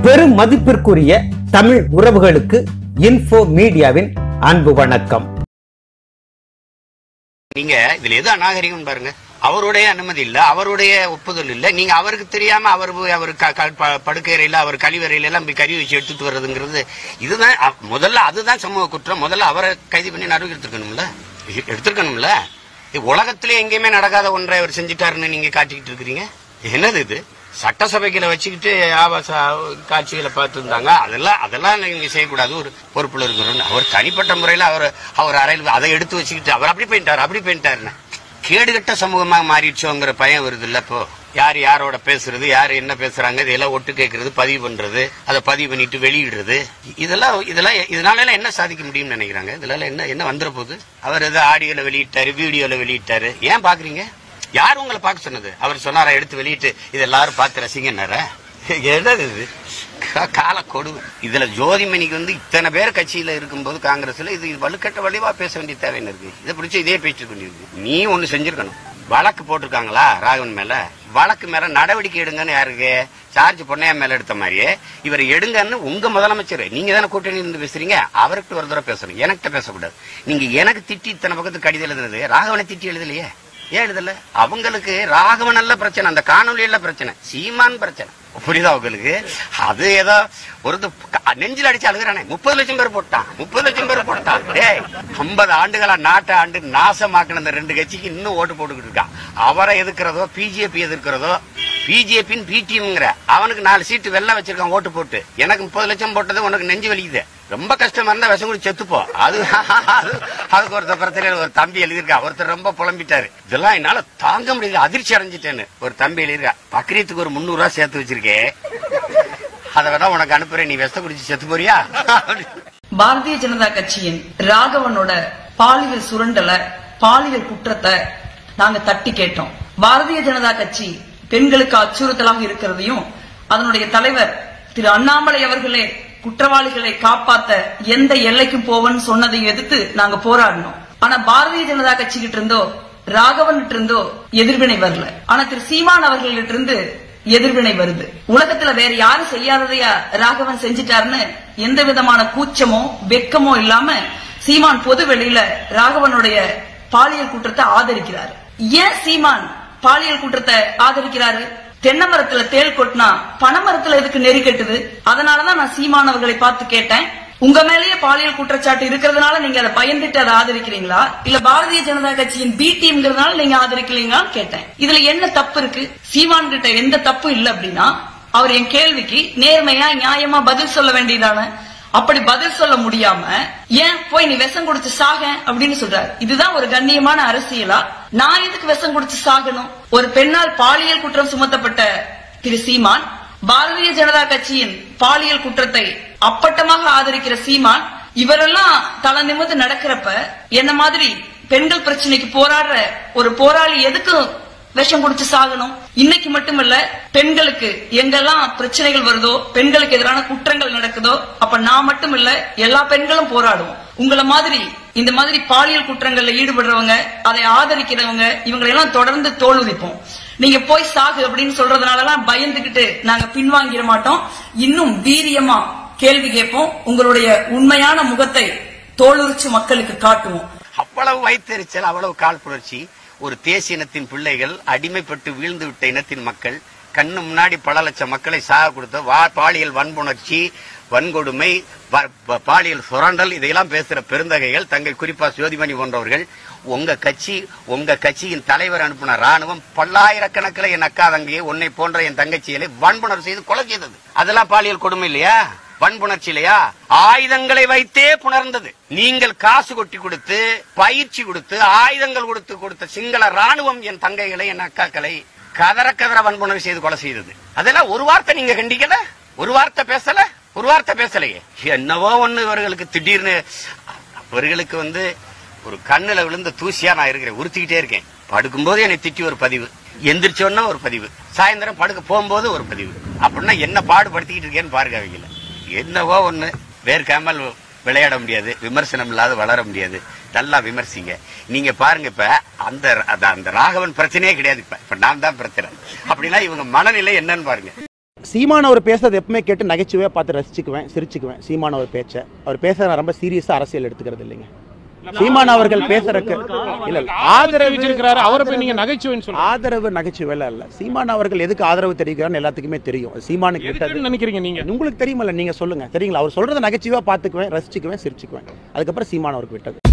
பெரும் மதிப்பிற்குரிய தமிழ் உறவுகளுக்கு இன்ஃபோ மீடியாவின் அன்பு வணக்கம் நீங்க இதுல எது அநாகரிகம் பாருங்க அவருடைய அனுமதி இல்ல அவருடைய ஒப்புதல் இல்ல நீங்க அவருக்கு தெரியாம அவர் போய் அவர் க- க- ப- படுக்கையறையில அவர் கழிவறையில எல்லாம் போய் கறி வச்சு எடுத்துட்டு வர்றதுங்கிறது இதுதான் அ- முதல்ல அதுதான் சமூக குற்றம் முதல்ல அவரை கைது பண்ணி நடுவு எடுத்துக்கணும்ல எ- எடுத்திருக்கணும்ல இது உலகத்திலே எங்கேயுமே நடக்காத ஒன்றை அவர் செஞ்சுட்டாருன்னு நீங்க காட்டிக்கிட்டு இருக்கிறீங்க என்னது இது சட்டசபைகளை வச்சுக்கிட்டு ஆபாச காட்சிகளை பார்த்துருந்தாங்க அதெல்லாம் அதெல்லாம் நீங்க செய்யக்கூடாது ஒரு பொறுப்புல இருக்கிறோம் அவர் தனிப்பட்ட முறையில் அவர் அவர் அறையில் அதை எடுத்து வச்சுக்கிட்டு அவர் அப்படி போயிட்டார் அப்படி போயிட்டாருன்னு கேடுகட்ட சமூகமாக மாறிடுச்சோங்கிற பயம் வருது இல்ல இப்போ யார் யாரோட பேசுறது யார் என்ன பேசுறாங்க இதெல்லாம் ஒட்டு கேட்கறது பதிவு பண்றது அதை பதிவு பண்ணிட்டு வெளியிடுறது இதெல்லாம் இதெல்லாம் இதனால எல்லாம் என்ன சாதிக்க முடியும்னு நினைக்கிறாங்க இதனால என்ன என்ன வந்துட போகுது அவர் ஏதோ ஆடியோல வெளியிட்டாரு வீடியோல வெளியிட்டாரு ஏன் பாக்குறீங்க யார் உங்களை பார்க்க சொன்னது அவர் சொன்னாரா எடுத்து வெளியிட்டு இது எல்லாரும் பார்த்து ரசிங்கன்னார என்னது இது கா- கால கொடுமை இதுல ஜோதிமணிக்கு வந்து இத்தனை பேர் கட்சியில இருக்கும்போது காங்கிரஸ்ல இது வலுக்கட்ட வலிவா பேச வேண்டிய தேவைன்னு இருக்கு இதை பிடிச்சி இதே பேச்சு கொண்டிருக்கு நீ ஒண்ணு செஞ்சிருக்கணும் வழக்கு போட்டிருக்காங்களா ராகவன் மேல வழக்கு மேல நடவடிக்கை எடுங்கன்னு யாருக்கு சார்ஜ் பொன்னையா மேல எடுத்த மாதிரியே இவரை எடுங்கன்னு உங்க முதலமைச்சர் நீங்க தானே கூட்டணி இருந்து பேசுறீங்க அவர்கிட்ட ஒரு தடவை பேசணும் எனக்கிட்ட பேசக்கூடாது நீங்க எனக்கு திட்டி இத்தனை பக்கத்து கடிதம் எழுதுனது ராகவனை திட்டி எழுதலையே ஏன் எழுதல அவங்களுக்கு ராகவன் அல்ல பிரச்சனை அந்த காணொலி எல்லாம் பிரச்சனை சீமான் பிரச்சனை புரியுதா அவங்களுக்கு அது ஏதோ ஒரு நெஞ்சில் அடிச்சு அழுகுறானே முப்பது லட்சம் பேர் போட்டான் முப்பது லட்சம் பேர் போட்டான் டேய் ஐம்பது ஆண்டுகளா நாட்டை ஆண்டு நாசமாக்கின இந்த ரெண்டு கட்சிக்கு இன்னும் ஓட்டு போட்டுக்கிட்டு இருக்கான் அவரை எதிர்க்கிறதோ பிஜேபி எதிர்க்கிறதோ பிஜேபின்னு பிடிஎம்ங்கிற அவனுக்கு நாலு சீட்டு வெள்ள வச்சிருக்கான் ஓட்டு போட்டு எனக்கு முப்பது லட்சம் போட்டது உனக்கு நெஞ்சு வலிக்குது ரொம்ப கஷ்டமா இருந்தா விஷம் குடி செத்துப்போ அது அது- அதுக்கு ஒருத்தர் பிரச்சனை ஒரு தம்பி எழுதியிருக்கா ஒருத்தர் ரொம்ப புலம்பிட்டாரு இதெல்லாம் என்னால தாங்க முடியல அதிர்ச்சி அடைஞ்சிட்டேன்னு ஒரு தம்பி எழுதியிருக்கா பக்ரீத்துக்கு ஒரு முந்நூறு ரூபாய் சேர்த்து வச்சிருக்கேன் அதை வேணா உனக்கு அனுப்புறேன் நீ விஷம் குடிச்சு செத்து போறியா பாரதிய ஜனதா கட்சியின் ராகவனோட பாலியல் சுரண்டலை பாலியல் குற்றத்தை நாங்க தட்டி கேட்டோம் பாரதிய ஜனதா கட்சி பெண்களுக்கு அச்சுறுத்தலாக இருக்கிறதையும் அதனுடைய தலைவர் திரு அண்ணாமலை அவர்களே குற்றவாளிகளை காப்பாத்த எந்த எல்லைக்கும் போவன்னு சொன்னதையும் எதிர்த்து நாங்க போராடினோம் ஆனா பாரதிய ஜனதா கட்சிகிட்ட இருந்தோ ராகவன் இருந்தோ எதிர்வினை வரல ஆனா திரு சீமான் அவர்களிட்ட இருந்து எதிர்வினை வருது உலகத்துல வேற யாரும் செய்யாததையா ராகவன் செஞ்சிட்டாருன்னு எந்த விதமான கூச்சமோ வெக்கமோ இல்லாம சீமான் பொது வெளியில ராகவனுடைய பாலியல் குற்றத்தை ஆதரிக்கிறாரு ஏன் சீமான் பாலியல் குற்றத்தை ஆதரிக்கிறாரு தென்னை மரத்துல தேள் கொட்டினா பனைமரத்துல எதுக்கு நெறி கட்டுது அதனாலதான் நான் சீமான் அவர்களை பார்த்து கேட்டேன் உங்க மேலேயே பாலியல் குற்றச்சாட்டு இருக்கிறதுனால நீங்க அதை பயந்துட்டு அதை ஆதரிக்கிறீங்களா இல்ல பாரதிய ஜனதா கட்சியின் பி டீம்ங்கிறதுனால நீங்க ஆதரிக்கிறீங்களான்னு கேட்டேன் இதுல என்ன தப்பு இருக்கு சீமான் கிட்ட எந்த தப்பு இல்ல அப்படின்னா அவர் என் கேள்விக்கு நேர்மையா நியாயமா பதில் சொல்ல வேண்டியதான அப்படி பதில் சொல்ல முடியாம ஏன் போய் நீ விஷம் குடிச்சு சாக அப்படின்னு சொல்றாரு இதுதான் ஒரு கண்ணியமான அரசியலா நான் எதுக்கு விஷம் குடிச்சு சாகணும் ஒரு பெண்ணால் பாலியல் குற்றம் சுமத்தப்பட்ட திரு சீமான் பாரதிய ஜனதா கட்சியின் பாலியல் குற்றத்தை அப்பட்டமாக ஆதரிக்கிற சீமான் இவரெல்லாம் தலை நிமிர்ந்து நடக்கிறப்ப என்ன மாதிரி பெண்கள் பிரச்சனைக்கு போராடுற ஒரு போராளி எதுக்கு விஷம் குடிச்சு சாகணும் இன்னைக்கு மட்டுமல்ல பெண்களுக்கு எங்கெல்லாம் பிரச்சனைகள் வருதோ பெண்களுக்கு எதிரான குற்றங்கள் நடக்குதோ அப்ப நான் மட்டும் இல்ல எல்லா பெண்களும் போராடுவோம் உங்களை மாதிரி இந்த மாதிரி பாலியல் குற்றங்கள்ல ஈடுபடுறவங்க அதை ஆதரிக்கிறவங்க இவங்களை எல்லாம் தொடர்ந்து தோல் உரிப்போம் நீங்க போய் சாகு அப்படின்னு சொல்றதுனாலலாம் பயந்துகிட்டு நாங்க பின்வாங்கிட மாட்டோம் இன்னும் வீரியமா கேள்வி கேட்போம் உங்களுடைய உண்மையான முகத்தை தோலுரிச்சு மக்களுக்கு காட்டுவோம் அவ்வளவு வயிற்றெரிச்சல் அவ்வளவு காழ்ப்புணர்ச்சி ஒரு தேசிய இனத்தின் பிள்ளைகள் அடிமைப்பட்டு வீழ்ந்து விட்ட இனத்தின் மக்கள் கண்ணு முன்னாடி பல லட்சம் மக்களை சாக கொடுத்த வா- பாலியல் வன்புணர்ச்சி வன்கொடுமை ப- ப- பாலியல் சுரண்டல் இதையெல்லாம் பேசுற பெருந்தகைகள் தங்கள் குறிப்பா ஜோதிமணி போன்றவர்கள் உங்க கட்சி உங்க கட்சியின் தலைவர் அனுப்பின ராணுவம் பல்லாயிரக்கணக்கில் என் அக்கா தங்கையை உன்னை போன்ற என் தங்கச்சிகளை வன்புணர்வு செய்து கொலை செய்தது அதெல்லாம் பாலியல் கொடுமை இல்லையா வன்புணர்ச்சி இல்லையா ஆயுதங்களை வைத்தே புணர்ந்தது நீங்கள் காசு கொட்டி கொடுத்து பயிற்சி கொடுத்து ஆயுதங்கள் கொடுத்து கொடுத்த சிங்கள ராணுவம் என் தங்கைகளை என் அக்காக்களை கதற கதற வன்புணர்வு செய்து கொலை செய்தது அதெல்லாம் ஒரு வார்த்தை நீங்க கண்டிக்கல ஒரு வார்த்தை பேசல ஒரு வார்த்தை பேசலையே என்னவோ ஒண்ணு இவர்களுக்கு திடீர்னு அவர்களுக்கு வந்து ஒரு கண்ணுல விழுந்த தூசியா நான் இருக்கிறேன் உறுத்திக்கிட்டே இருக்கேன் படுக்கும்போது என்னை திட்டி ஒரு பதிவு எந்திரிச்சோன்னா ஒரு பதிவு சாயந்தரம் படுக்க போகும்போது ஒரு பதிவு அப்படின்னா என்ன பாடுபடுத்திக்கிட்டு இருக்கேன்னு பாருங்க அவங்கள என்னவோ ஒண்ணு வேர்க்காமல் விளையாட முடியாது விமர்சனம் இல்லாத வளர முடியாது நல்லா விமர்சிங்க நீங்க பாருங்க இப்ப அந்த அந்த- அந்த ராகவன் பிரச்சனையே கிடையாது இப்ப இப்ப நான் தான் பிரச்சனை அப்படின்னா இவங்க மனநிலை என்னன்னு பாருங்க சீமான் அவர் பேசுறது எப்பவுமே கேட்டு நகைச்சுவையாக பார்த்து ரசிச்சுக்குவேன் சிரிச்சுக்குவேன் சீமான் அவர் பேச்சை அவர் பேசுற நான் ரொம்ப சீரியஸாக அரசியல் எடுத்துக்கிறது இல்லைங்க சீமான் அவர்கள் பேசுறதுக்கு இல்ல இல்ல ஆதரவு தெரிவிச்சிருக்கிறாரு அவரை போய் நீங்க நகைச்சுவைன்னு சொல்லுங்க ஆதரவு நகைச்சுவை இல்ல சீமான் அவர்கள் எதுக்கு ஆதரவு தெரிவிக்கிறான்னு எல்லாத்துக்குமே தெரியும் சீமானுக்கு விட்டது எதுக்குன்னு நினைக்கிறீங்க நீங்க உங்களுக்கு தெரியுமல்ல நீங்க சொல்லுங்க சரிங்களா அவர் சொல்றதை நகைச்சுவையா பார்த்துக்குவேன் ரசிச்சுக்குவேன் சிரிச்சுக்குவேன் அதுக்கப்புறம் சீமான் அவருக்கு விட்டது